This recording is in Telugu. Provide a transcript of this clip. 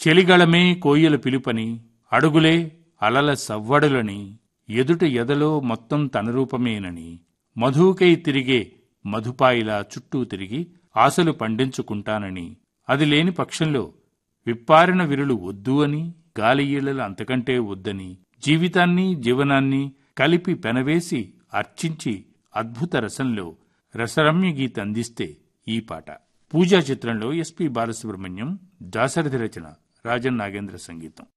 చెలిగళమే కోయిల పిలుపని అడుగులే అలల సవ్వడులని ఎదుట ఎదలో మొత్తం తన రూపమేనని మధుకై తిరిగే మధుపాయిలా చుట్టూ తిరిగి ఆశలు పండించుకుంటానని అది లేని పక్షంలో విప్పారిన విరులు వద్దు అని గాలి ఈళ్ళలు అంతకంటే వద్దని జీవితాన్ని జీవనాన్ని కలిపి పెనవేసి అర్చించి అద్భుత రసంలో రసరమ్య గీత అందిస్తే ఈ పాట పూజా చిత్రంలో ఎస్పి బాలసుబ్రహ్మణ్యం దాశరథి రచన రాజన్ నాగేంద్ర సంగీతం